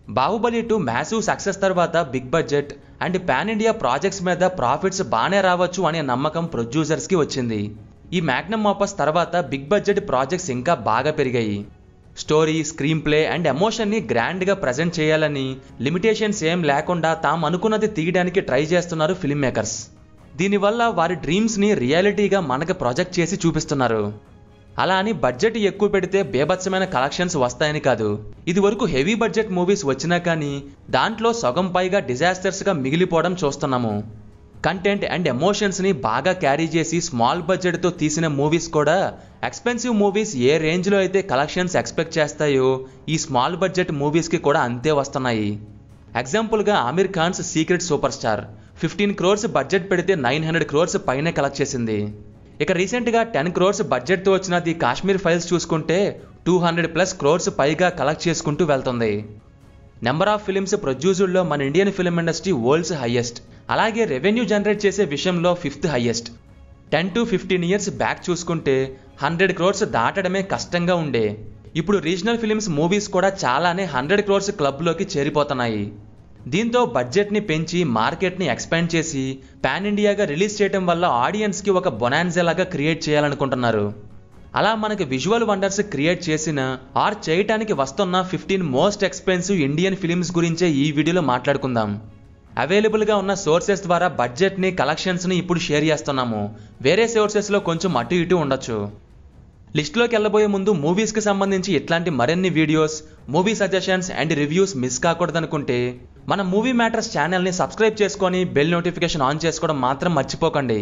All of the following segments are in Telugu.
బాహుబలి టూ మ్యాసివ్ సక్సెస్ తర్వాత big budget and pan India projects మీద ప్రాఫిట్స్ బాగానే రావచ్చు అనే నమ్మకం ప్రొడ్యూసర్స్కి వచ్చింది ఈ మ్యాగ్నమ్ ఆపస్ తర్వాత బిగ్ బడ్జెట్ ప్రాజెక్ట్స్ ఇంకా బాగా పెరిగాయి స్టోరీ స్క్రీన్ ప్లే అండ్ ఎమోషన్ని గ్రాండ్గా ప్రజెంట్ చేయాలని లిమిటేషన్స్ ఏం లేకుండా తాము అనుకున్నది తీయడానికి ట్రై చేస్తున్నారు ఫిల్మ్ మేకర్స్ దీనివల్ల వారి డ్రీమ్స్ని రియాలిటీగా మనకు ప్రొజెక్ట్ చేసి చూపిస్తున్నారు అలా అని బడ్జెట్ ఎక్కువ పెడితే బేభత్సమైన కలెక్షన్స్ వస్తాయని కాదు ఇది వరకు హెవీ బడ్జెట్ మూవీస్ వచ్చినా కానీ దాంట్లో సగం పైగా డిజాస్టర్స్గా మిగిలిపోవడం చూస్తున్నాము కంటెంట్ అండ్ ఎమోషన్స్ని బాగా క్యారీ చేసి స్మాల్ బడ్జెట్తో తీసిన మూవీస్ కూడా ఎక్స్పెన్సివ్ మూవీస్ ఏ రేంజ్లో అయితే కలెక్షన్స్ ఎక్స్పెక్ట్ చేస్తాయో ఈ స్మాల్ బడ్జెట్ మూవీస్కి కూడా అంతే వస్తున్నాయి ఎగ్జాంపుల్గా Aamir Khan's secret super star fifteen crores budget పెడితే నైన్ హండ్రెడ్ క్రోర్స్ పైనే కలెక్ట్ చేసింది ఇక రీసెంట్గా టెన్ క్రోర్స్ బడ్జెట్తో వచ్చిన ది కాశ్మీర్ ఫైల్స్ చూసుకుంటే టూ హండ్రెడ్ ప్లస్ క్రోర్స్ పైగా కలెక్ట్ చేసుకుంటూ వెళ్తుంది నెంబర్ ఆఫ్ ఫిలిమ్స్ ప్రొడ్యూసుల్లో మన Indian film industry world's highest అలాగే రెవెన్యూ జనరేట్ చేసే విషయంలో fifth highest ten to fifteen years back చూసుకుంటే హండ్రెడ్ క్రోర్స్ దాటడమే కష్టంగా ఉండే ఇప్పుడు రీజనల్ ఫిలిమ్స్ మూవీస్ కూడా చాలానే హండ్రెడ్ క్రోర్స్ క్లబ్లోకి చేరిపోతున్నాయి దీంతో బడ్జెట్ని పెంచి మార్కెట్ని ఎక్స్పాండ్ చేసి పాన్ ఇండియాగా రిలీజ్ చేయడం వల్ల ఆడియన్స్కి ఒక బొనాన్జలాగా క్రియేట్ చేయాలనుకుంటున్నారు అలా మనకి విజువల్ వండర్స్ క్రియేట్ చేసిన ఆర్ చేయటానికి వస్తున్న fifteen most expensive Indian films గురించే ఈ వీడియోలో మాట్లాడుకుందాం అవైలబుల్గా ఉన్న సోర్సెస్ ద్వారా బడ్జెట్ని కలెక్షన్స్ని ఇప్పుడు షేర్ చేస్తున్నాము వేరే సోర్సెస్లో కొంచెం అటు ఇటు ఉండొచ్చు లిస్ట్లోకి వెళ్ళబోయే ముందు మూవీస్కి సంబంధించి ఇట్లాంటి మరిన్ని videos movie suggestions and reviews miss కాకూడదనుకుంటే మన మూవీ మ్యాటర్స్ ఛానల్ని సబ్స్క్రైబ్ చేసుకొని బెల్ నోటిఫికేషన్ ఆన్ చేసుకోవడం మాత్రం మర్చిపోకండి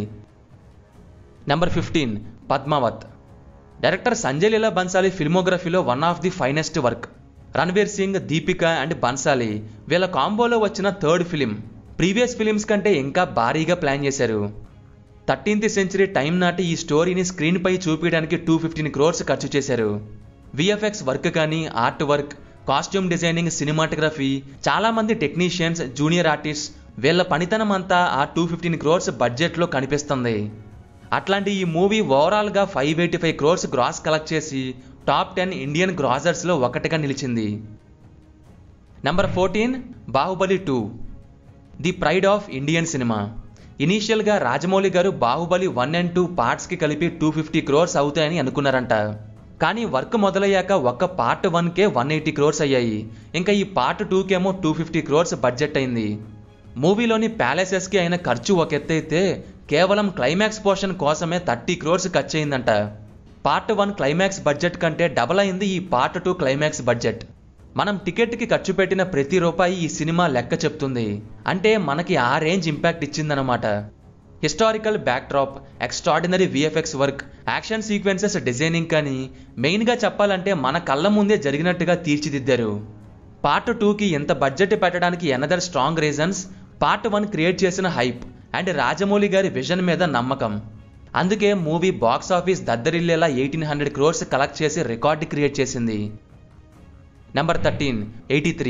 number fifteen Padmaavat director Sanjay Leela Bhansali ఫిల్మోగ్రఫీలో one of the finest work Ranveer Singh Deepika and Bhansali వీళ్ళ కాంబోలో వచ్చిన థర్డ్ ఫిలిం ప్రీవియస్ ఫిలిమ్స్ కంటే ఇంకా భారీగా ప్లాన్ చేశారు థర్టీన్త్ సెంచరీ టైం నాటి ఈ స్టోరీని స్క్రీన్పై చూపించడానికి టూ ఫిఫ్టీన్ క్రోర్స్ ఖర్చు చేశారు విఎఫ్ఎక్స్ వర్క్ కానీ art work costume designing cinematography చాలామంది టెక్నీషియన్స్ జూనియర్ ఆర్టిస్ట్ వీళ్ళ పనితనం అంతా ఆ టూ ఫిఫ్టీన్ క్రోర్స్ బడ్జెట్లో కనిపిస్తుంది అట్లాంటి ఈ మూవీ ఓవరాల్గా five eighty five crores gross collect చేసి టాప్ టెన్ ఇండియన్ గ్రాజర్స్లో ఒకటిగా నిలిచింది number fourteen Baahubali two the pride of Indian cinema ఇనీషియల్గా రాజమౌళి గారు బాహుబలి వన్ అండ్ టూ పార్ట్స్కి కలిపి టూ ఫిఫ్టీ క్రోర్స్ అవుతాయని అనుకున్నారంట కానీ వర్క్ మొదలయ్యాక ఒక్క పార్ట్ వన్కే వన్ ఎయిటీ క్రోర్స్ అయ్యాయి ఇంకా ఈ పార్ట్ టూకేమో టూ ఫిఫ్టీ క్రోర్స్ బడ్జెట్ అయింది మూవీలోని ప్యాలెసెస్కి అయిన ఖర్చు ఒక ఎత్తు అయితే కేవలం క్లైమాక్స్ పోర్షన్ కోసమే థర్టీ క్రోర్స్ ఖర్చు అయిందంట పార్ట్ వన్ క్లైమాక్స్ బడ్జెట్ కంటే డబల్ అయింది ఈ పార్ట్ టూ క్లైమాక్స్ బడ్జెట్ మనం టికెట్కి ఖర్చు పెట్టిన ప్రతి రూపాయి ఈ సినిమా లెక్క చెప్తుంది అంటే మనకి ఆ రేంజ్ ఇంపాక్ట్ ఇచ్చిందనమాట historical backdrop extraordinary VFX work action sequences designing కానీ మెయిన్గా చెప్పాలంటే మన కళ్ళ ముందే జరిగినట్టుగా తీర్చిదిద్దారు పార్ట్ టూకి ఎంత బడ్జెట్ పెట్టడానికి another strong reasons part one create చేసిన హైప్ అండ్ రాజమౌళి గారి విజన్ మీద నమ్మకం అందుకే మూవీ బాక్స్ ఆఫీస్ దద్దరిల్లేలా ఎయిటీన్ హండ్రెడ్ క్రోర్స్ కలెక్ట్ చేసి రికార్డు క్రియేట్ చేసింది నెంబర్ థర్టీన్ ఎయిటీ త్రీ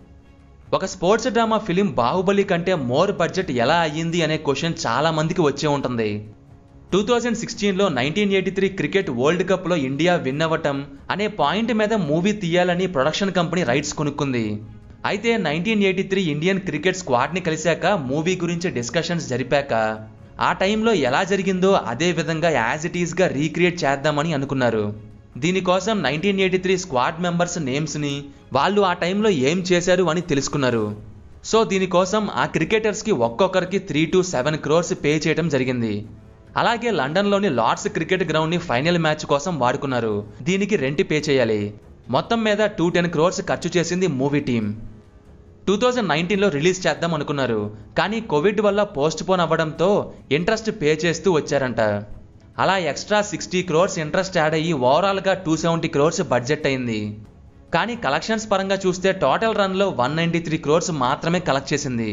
ఒక స్పోర్ట్స్ డ్రామా ఫిలిం బాహుబలి కంటే మోర్ బడ్జెట్ ఎలా అయ్యింది అనే క్వశ్చన్ చాలా మందికి వచ్చే ఉంటుంది టూ థౌజండ్ సిక్స్టీన్లో nineteen eighty three cricket world కప్లో ఇండియా విన్ అవ్వటం అనే పాయింట్ మీద మూవీ తీయాలని ప్రొడక్షన్ కంపెనీ రైట్స్ కొనుక్కుంది అయితే nineteen eighty three Indian cricket స్క్వాడ్ని కలిశాక మూవీ గురించి డిస్కషన్స్ జరిపాక ఆ టైంలో ఎలా జరిగిందో అదే విధంగా యాజ్ ఇట్ ఈస్గా రీక్రియేట్ చేద్దామని అనుకున్నారు దీనికోసం nineteen eighty three squad members నేమ్స్ని వాళ్ళు ఆ టైంలో ఏం చేశారు అని తెలుసుకున్నారు సో దీనికోసం ఆ క్రికెటర్స్కి ఒక్కొక్కరికి three to seven crores pay చేయడం జరిగింది అలాగే లండన్లోని లార్డ్స్ క్రికెట్ గ్రౌండ్ని ఫైనల్ మ్యాచ్ కోసం వాడుకున్నారు దీనికి రెంట్ పే చేయాలి మొత్తం మీద టూ టెన్ క్రోర్స్ ఖర్చు చేసింది మూవీ టీం టూ థౌజండ్ నైన్టీన్లో రిలీజ్ చేద్దాం అనుకున్నారు కానీ కోవిడ్ వల్ల పోస్ట్ పోన్ అవ్వడంతో ఇంట్రెస్ట్ పే చేస్తూ వచ్చారంట అలా extra sixty crores interest add అయ్యి ఓవరాల్గా టూ సెవెంటీ క్రోర్స్ బడ్జెట్ అయింది కానీ కలెక్షన్స్ పరంగా చూస్తే టోటల్ రన్లో వన్ నైంటీ త్రీ క్రోర్స్ మాత్రమే కలెక్ట్ చేసింది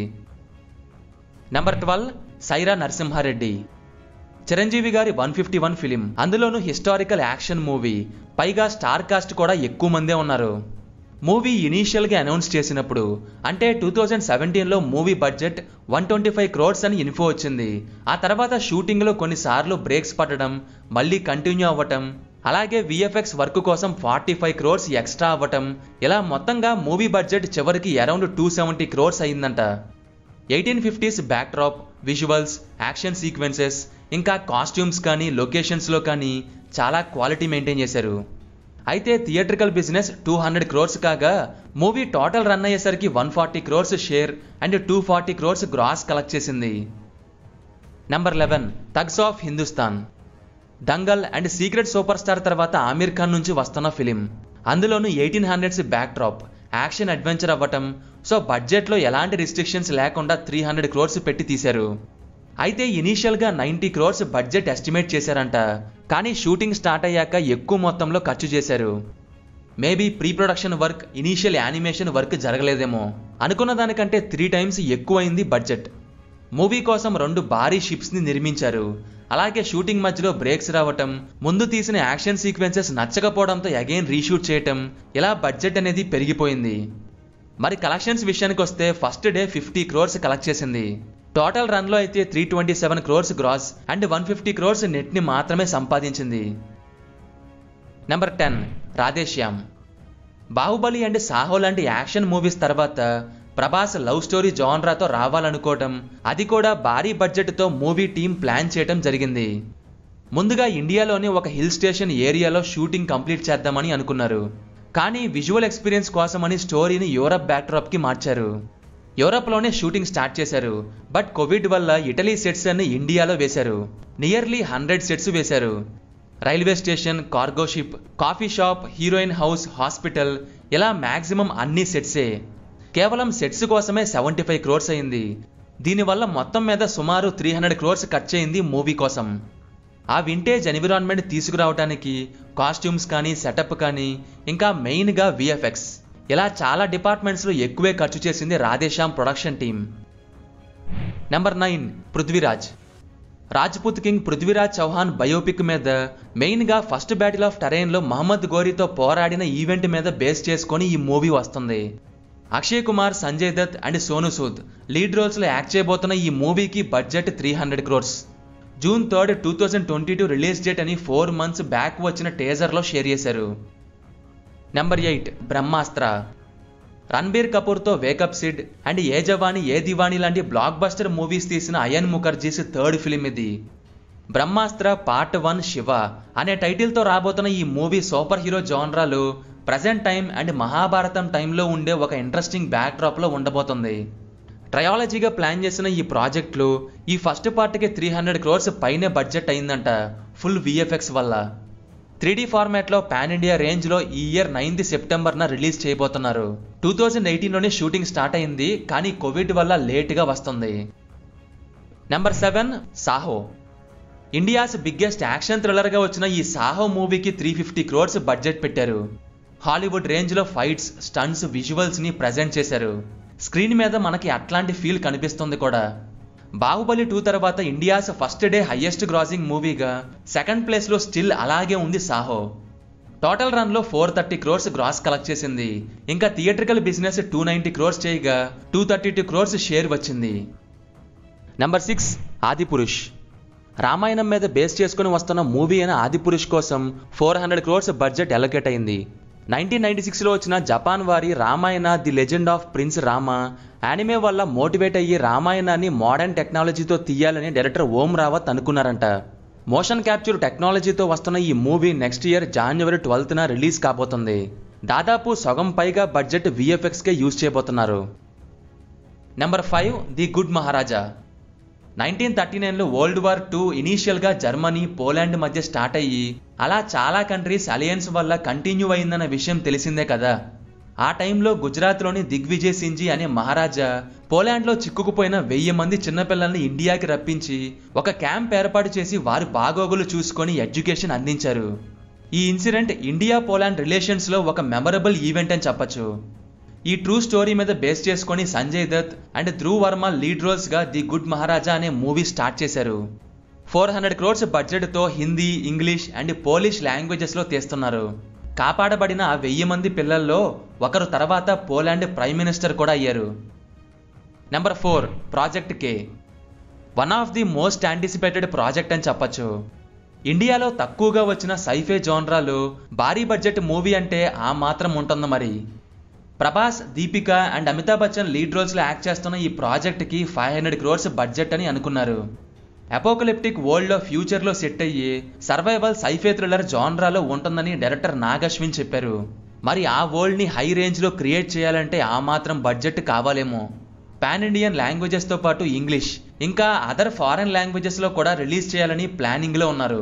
నెంబర్ ట్వెల్వ్ సైరా నరసింహారెడ్డి చిరంజీవి గారి వన్ ఫిఫ్టీ వన్ ఫిలిం అందులోనూ హిస్టారికల్ యాక్షన్ మూవీ పైగా స్టార్ కాస్ట్ కూడా ఎక్కువ మందే ఉన్నారు మూవీ ఇనీషియల్గా అనౌన్స్ చేసినప్పుడు అంటే టూ థౌజండ్ సెవెంటీన్లో movie budget one twenty five crores అని ఇన్ఫో వచ్చింది ఆ తర్వాత షూటింగ్లో కొన్నిసార్లు బ్రేక్స్ పట్టడం మళ్ళీ కంటిన్యూ అవ్వటం అలాగే విఎఫ్ఎక్స్ వర్క్ కోసం ఫార్టీ ఫైవ్ క్రోర్స్ ఎక్స్ట్రా అవ్వటం ఇలా మొత్తంగా మూవీ బడ్జెట్ చివరికి అరౌండ్ టూ సెవెంటీ క్రోర్స్ అయిందంట eighteen fifties backdrop visuals action sequences ఇంకా కాస్ట్యూమ్స్ కానీ లొకేషన్స్లో కానీ చాలా క్వాలిటీ మెయింటైన్ చేశారు అయితే theatrical business two hundred crores కాగా మూవీ టోటల్ రన్ అయ్యేసరికి one forty crores share and two forty crores gross collect చేసింది number eleven thugs of Hindustan Dangal and secret super star తర్వాత ఆమీర్ ఖాన్ నుంచి వస్తున్న ఫిలిం అందులోనూ eighteen hundreds backdrop action adventure అవ్వటం సో బడ్జెట్లో ఎలాంటి రిస్ట్రిక్షన్స్ లేకుండా త్రీ హండ్రెడ్ క్రోర్స్ పెట్టి తీశారు అయితే ఇనీషియల్గా నైంటీ క్రోర్స్ బడ్జెట్ ఎస్టిమేట్ చేశారంట కానీ షూటింగ్ స్టార్ట్ అయ్యాక ఎక్కువ మొత్తంలో ఖర్చు చేశారు maybe pre production work initial animation work జరగలేదేమో అనుకున్న దానికంటే త్రీ టైమ్స్ ఎక్కువైంది బడ్జెట్ మూవీ కోసం రెండు భారీ షిప్స్ని నిర్మించారు అలాగే షూటింగ్ మధ్యలో బ్రేక్స్ రావటం ముందు తీసిన యాక్షన్ సీక్వెన్సెస్ నచ్చకపోవడంతో అగైన్ రీషూట్ చేయటం ఇలా బడ్జెట్ అనేది పెరిగిపోయింది మరి కలెక్షన్స్ విషయానికి వస్తే first day fifty crores collect చేసింది టోటల్ రన్లో అయితే three twenty seven crores gross and one fifty crores నెట్ని మాత్రమే సంపాదించింది number ten Radhe Shyam Baahubali and Saaho లాంటి యాక్షన్ మూవీస్ తర్వాత ప్రభాస్ లవ్ స్టోరీ జాన్రాతో రావాలనుకోవటం అది కూడా భారీ బడ్జెట్తో మూవీ టీం ప్లాన్ చేయటం జరిగింది ముందుగా ఇండియాలోని ఒక హిల్ స్టేషన్ ఏరియాలో షూటింగ్ కంప్లీట్ చేద్దామని అనుకున్నారు కానీ విజువల్ ఎక్స్పీరియన్స్ కోసమని స్టోరీని యూరప్ బ్యాక్డ్రాప్కి మార్చారు యూరప్లోనే షూటింగ్ స్టార్ట్ చేశారు బట్ కోవిడ్ వల్ల ఇటలీ సెట్స్ అన్ని ఇండియాలో వేశారు నియర్లీ హండ్రెడ్ సెట్స్ వేశారు railway station cargo ship coffee shop heroine house hospital ఇలా మ్యాక్సిమం అన్ని సెట్సే కేవలం సెట్స్ కోసమే సెవెంటీ ఫైవ్ క్రోర్స్ అయింది దీనివల్ల మొత్తం మీద సుమారు త్రీ హండ్రెడ్ క్రోర్స్ ఖర్చు అయింది మూవీ కోసం ఆ వింటేజ్ ఎన్విరాన్మెంట్ తీసుకురావడానికి కాస్ట్యూమ్స్ కానీ సెటప్ కానీ ఇంకా మెయిన్గా విఎఫ్ఎక్స్ ఇలా చాలా డిపార్ట్మెంట్స్లో ఎక్కువే ఖర్చు చేసింది Radhe Shyam production team number nine Prithviraj Rajput king Prithviraj Chauhan biopic మీద మెయిన్గా ఫస్ట్ బ్యాటిల్ ఆఫ్ టరైన్లో మహమ్మద్ గోరీతో పోరాడిన ఈవెంట్ మీద బేస్ చేసుకొని ఈ మూవీ వస్తుంది అక్షయ్ కుమార్ సంజయ్ దత్ అండ్ సోను సూద్ లీడ్ రోల్స్లో యాక్ట్ చేయబోతున్న ఈ మూవీకి budget three hundred crores June third two thousand twenty two release date అని ఫోర్ మంత్స్ బ్యాక్ వచ్చిన టేజర్లో షేర్ చేశారు నెంబర్ ఎయిట్ బ్రహ్మాస్త్ర రణబీర్ కపూర్తో wake up Sid and Yeh Jawaani Yeh Deewani లాంటి బ్లాక్ బస్టర్ మూవీస్ తీసిన అయన్ ముఖర్జీస్ థర్డ్ ఫిలిం ఇది బ్రహ్మాస్త్ర పార్ట్ వన్ శివ అనే టైటిల్తో రాబోతున్న ఈ మూవీ సూపర్ హీరో జాన్రాలు ప్రజెంట్ టైం అండ్ మహాభారతం టైంలో ఉండే ఒక ఇంట్రెస్టింగ్ బ్యాక్డ్రాప్లో ఉండబోతుంది ట్రయాలజీగా ప్లాన్ చేసిన ఈ ప్రాజెక్టులు ఈ ఫస్ట్ పార్ట్కి త్రీ హండ్రెడ్ క్రోర్స్ పైనే బడ్జెట్ అయిందంట ఫుల్ విఎఫ్ఎక్స్ వల్ల త్రీడీ ఫార్మాట్లో పాన్ ఇండియా రేంజ్లో ఈ ఇయర్ నైన్త్ సెప్టెంబర్న రిలీజ్ చేయబోతున్నారు టూ థౌజండ్ ఎయిటీన్లోనే షూటింగ్ స్టార్ట్ అయింది కానీ కోవిడ్ వల్ల లేట్గా వస్తుంది number seven Saaho India's biggest action థ్రిల్లర్గా వచ్చిన ఈ సాహో మూవీకి త్రీ ఫిఫ్టీ క్రోర్స్ బడ్జెట్ పెట్టారు హాలీవుడ్ రేంజ్లో ఫైట్స్ స్టంట్స్ విజువల్స్ని ప్రజెంట్ చేశారు స్క్రీన్ మీద మనకి అట్లాంటి ఫీల్ కనిపిస్తుంది కూడా బాహుబలి టూ తర్వాత India's first day highest grossing మూవీగా సెకండ్ ప్లేస్లో స్టిల్ అలాగే ఉంది సాహో టోటల్ రన్లో four thirty crores gross collect చేసింది ఇంకా theatrical business two ninety crores చేయగా two thirty two crores share వచ్చింది నెంబర్ సిక్స్ ఆదిపురుష్ రామాయణం మీద బేస్ చేసుకుని వస్తున్న మూవీ అయిన ఆదిపురుష్ కోసం four hundred crores budget allocate అయింది నైన్టీన్ నైన్టీ సిక్స్లో వచ్చిన జపాన్ వారి Ramayana the legend of prince Rama anime వల్ల మోటివేట్ అయ్యి రామాయణాన్ని మోడర్న్ టెక్నాలజీతో తీయాలని డైరెక్టర్ ఓం రావత్ అనుకున్నారంట మోషన్ క్యాప్చర్ టెక్నాలజీతో వస్తున్న ఈ మూవీ నెక్స్ట్ ఇయర్ జాన్వరి ట్వెల్త్న రిలీజ్ కాబోతుంది దాదాపు సగం పైగా బడ్జెట్ విఎఫ్ఎక్స్కే యూజ్ చేయబోతున్నారు number five the good Maharaja nineteen thirty నైన్లో వరల్డ్ వార్ టూ ఇనీషియల్గా జర్మనీ పోలాండ్ మధ్య స్టార్ట్ అయ్యి అలా చాలా కంట్రీస్ అలయన్స్ వల్ల కంటిన్యూ అయిందన్న విషయం తెలిసిందే కదా ఆ టైంలో గుజరాత్లోని దిగ్విజయ్ సింజీ అనే మహారాజా పోలాండ్లో చిక్కుకుపోయిన వెయ్యి మంది చిన్నపిల్లల్ని ఇండియాకి రప్పించి ఒక క్యాంప్ ఏర్పాటు చేసి వారి బాగోగులు చూసుకొని ఎడ్యుకేషన్ అందించారు ఈ ఇన్సిడెంట్ ఇండియా పోలాండ్ రిలేషన్స్లో ఒక మెమరబుల్ ఈవెంట్ అని చెప్పొచ్చు ఈ ట్రూ స్టోరీ మీద బేస్ చేసుకొని సంజయ్ దత్ అండ్ ధ్రువ్ వర్మ లీడ్ రోల్స్గా ది గుడ్ మహారాజా అనే మూవీ స్టార్ట్ చేశారు ఫోర్ హండ్రెడ్ క్రోర్స్ బడ్జెట్తో హిందీ ఇంగ్లీష్ అండ్ పోలిష్ లాంగ్వేజెస్లో తీస్తున్నారు కాపాడబడిన ఆ వెయ్యి మంది పిల్లల్లో ఒకరు తర్వాత పోలాండ్ ప్రైమ్ మినిస్టర్ కూడా అయ్యారు number four project K one of the most anticipated project అని చెప్పొచ్చు ఇండియాలో తక్కువగా వచ్చిన సైఫే జోన్రాలు భారీ బడ్జెట్ మూవీ అంటే ఆ మాత్రం ఉంటుంది మరి ప్రభాస్ దీపిక అండ్ అమితాబ్ బచ్చన్ లీడ్ రోల్స్లో యాక్ట్ చేస్తున్న ఈ ప్రాజెక్ట్కి ఫైవ్ హండ్రెడ్ క్రోర్స్ బడ్జెట్ అని అనుకున్నారు అపోకలిప్టిక్ వరల్డ్లో ఫ్యూచర్లో సెట్ అయ్యి సర్వైవల్ సైఫే థ్రిల్లర్ జాన్రాలో ఉంటుందని డైరెక్టర్ నాగశ్విన్ చెప్పారు మరి ఆ వరల్డ్ని హై రేంజ్లో క్రియేట్ చేయాలంటే ఆ మాత్రం బడ్జెట్ కావాలేమో పాన్ ఇండియన్ లాంగ్వేజెస్తో పాటు ఇంగ్లీష్ ఇంకా అదర్ ఫారెన్ లాంగ్వేజెస్లో కూడా రిలీజ్ చేయాలని ప్లానింగ్లో ఉన్నారు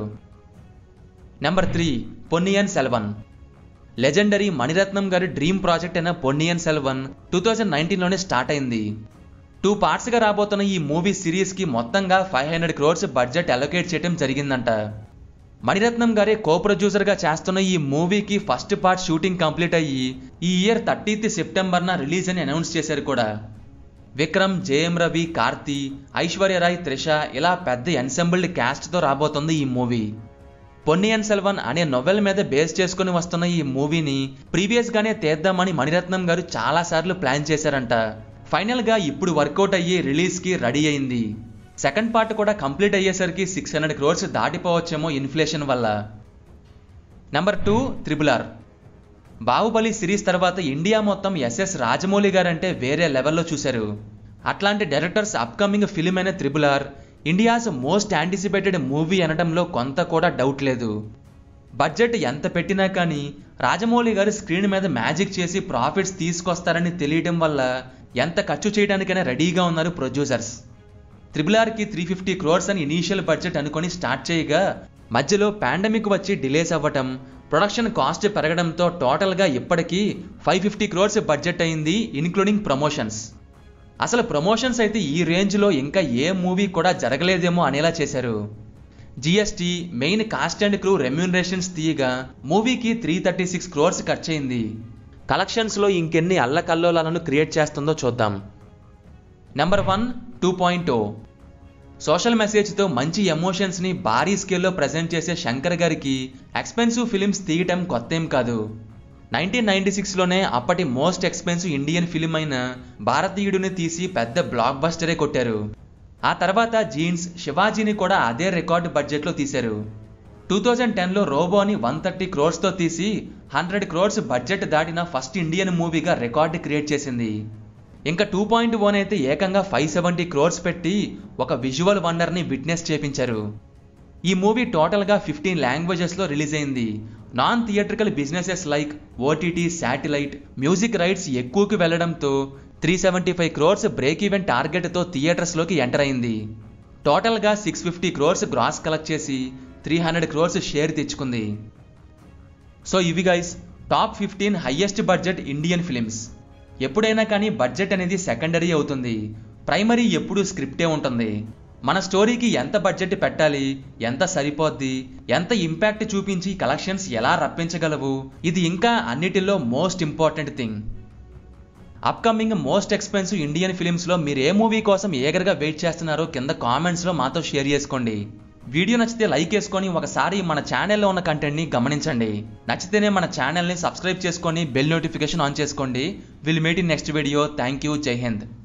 number three Ponniyin Selvan legendary Mani Ratnam గారి డ్రీమ్ ప్రాజెక్ట్ అయిన పొన్నియన్ సెల్వన్ టూ థౌజండ్ నైన్టీన్లోనే స్టార్ట్ అయింది టూ పార్ట్స్గా రాబోతున్న ఈ మూవీ సిరీస్కి మొత్తంగా five hundred crores budget allocate చేయడం జరిగిందంట మణిరత్నం గారే కో ప్రొడ్యూసర్గా చేస్తున్న ఈ మూవీకి ఫస్ట్ పార్ట్ షూటింగ్ కంప్లీట్ అయ్యి ఈ ఇయర్ థర్టీత్ సెప్టెంబర్న రిలీజ్ అని అనౌన్స్ చేశారు కూడా విక్రమ్ జేఎం రవి కార్తీ ఐశ్వర్యరాయ్ త్రిష ఇలా పెద్ద ఎన్సెంబుల్డ్ క్యాస్ట్తో రాబోతుంది ఈ మూవీ పొన్నియన్ సెల్వన్ అనే నొవెల్ మీద బేస్ చేసుకుని వస్తున్న ఈ మూవీని ప్రీవియస్గానే తీద్దామని మణిరత్నం గారు చాలాసార్లు ప్లాన్ చేశారంట ఫైనల్గా ఇప్పుడు వర్కౌట్ అయ్యి రిలీజ్కి రెడీ అయింది సెకండ్ పార్ట్ కూడా కంప్లీట్ అయ్యేసరికి సిక్స్ హండ్రెడ్ క్రోర్స్ దాటిపోవచ్చేమో ఇన్ఫ్లేషన్ వల్ల number two triple R Baahubali series తర్వాత ఇండియా మొత్తం ఎస్ఎస్ రాజమౌళి గారంటే వేరే లెవెల్లో చూశారు అట్లాంటి డైరెక్టర్స్ అప్కమింగ్ ఫిలిం అయిన triple R India's most anticipated movie అనడంలో కొంత కూడా డౌట్ లేదు బడ్జెట్ ఎంత పెట్టినా కానీ రాజమౌళి గారు స్క్రీన్ మీద మ్యాజిక్ చేసి ప్రాఫిట్స్ తీసుకొస్తారని తెలియడం వల్ల ఎంత ఖర్చు చేయడానికైనా రెడీగా ఉన్నారు ప్రొడ్యూసర్స్ త్రిబుల్ ఆర్కి త్రీ ఫిఫ్టీ క్రోర్స్ అని ఇనీషియల్ బడ్జెట్ అనుకొని స్టార్ట్ చేయగా మధ్యలో పాండమిక్ వచ్చి డిలేస్ అవ్వటం ప్రొడక్షన్ కాస్ట్ పెరగడంతో టోటల్గా ఇప్పటికీ ఫైవ్ ఫిఫ్టీ క్రోర్స్ బడ్జెట్ అయింది ఇన్క్లూడింగ్ ప్రమోషన్స్ అసలు ప్రమోషన్స్ అయితే ఈ రేంజ్లో ఇంకా ఏ మూవీ కూడా జరగలేదేమో అనేలా చేశారు GST main cast and crew remunerations తీయగా మూవీకి త్రీ థర్టీ సిక్స్ క్రోర్స్ ఖర్చయింది కలెక్షన్స్లో ఇంకెన్ని అల్లకల్లోలాలను క్రియేట్ చేస్తుందో చూద్దాం నెంబర్ వన్ టూ పాయింట్ ఓ సోషల్ మెసేజ్తో మంచి ఎమోషన్స్ని భారీ స్కేల్లో ప్రజెంట్ చేసే శంకర్ గారికి ఎక్స్పెన్సివ్ ఫిలిమ్స్ తీయటం కొత్త ఏం కాదు నైన్టీన్ నైన్టీ సిక్స్లోనే అప్పటి మోస్ట్ ఎక్స్పెన్సివ్ ఇండియన్ ఫిలిం అయిన భారతీయుడిని తీసి పెద్ద బ్లాక్ బస్టరే కొట్టారు ఆ తర్వాత జీన్స్ శివాజీని కూడా అదే రికార్డు బడ్జెట్లో తీశారు టూ థౌజండ్ టెన్లో రోబోని వన్ థర్టీ క్రోర్స్తో తీసి హండ్రెడ్ క్రోర్స్ బడ్జెట్ దాటిన ఫస్ట్ ఇండియన్ మూవీగా రికార్డు క్రియేట్ చేసింది ఇంకా టూ పాయింట్ వన్ అయితే ఏకంగా ఫైవ్ సెవెంటీ క్రోర్స్ పెట్టి ఒక విజువల్ వండర్ని విట్నెస్ చేపించారు ఈ మూవీ టోటల్గా ఫిఫ్టీన్ లాంగ్వేజెస్లో రిలీజ్ అయింది non theatrical businesses like OTT satellite music rights ఎక్కువకి వెళ్లడంతో three seventy five crores break even టార్గెట్తో థియేటర్స్లోకి ఎంటర్ అయింది టోటల్గా six fifty crores gross collect చేసి త్రీ హండ్రెడ్ క్రోర్స్ షేర్ తెచ్చుకుంది సో ఇవి guys top fifteen highest budget Indian films ఎప్పుడైనా కానీ బడ్జెట్ అనేది సెకండరీ అవుతుంది ప్రైమరీ ఎప్పుడూ స్క్రిప్టే ఉంటుంది మన స్టోరీకి ఎంత బడ్జెట్ పెట్టాలి ఎంత సరిపోద్ది ఎంత ఇంపాక్ట్ చూపించి కలెక్షన్స్ ఎలా రప్పించగలవు ఇది ఇంకా అన్నిటిలో most important thing upcoming most expensive Indian ఫిలిమ్స్లో మీరు ఏ మూవీ కోసం ఏగర్గా వెయిట్ చేస్తున్నారో కింద కామెంట్స్లో మాతో షేర్ చేసుకోండి వీడియో నచ్చితే లైక్ చేసుకొని ఒకసారి మన ఛానల్లో ఉన్న కంటెంట్ని గమనించండి నచ్చితేనే మన ఛానల్ని సబ్స్క్రైబ్ చేసుకొని బెల్ నోటిఫికేషన్ ఆన్ చేసుకోండి will meet in next video thank you Jai Hind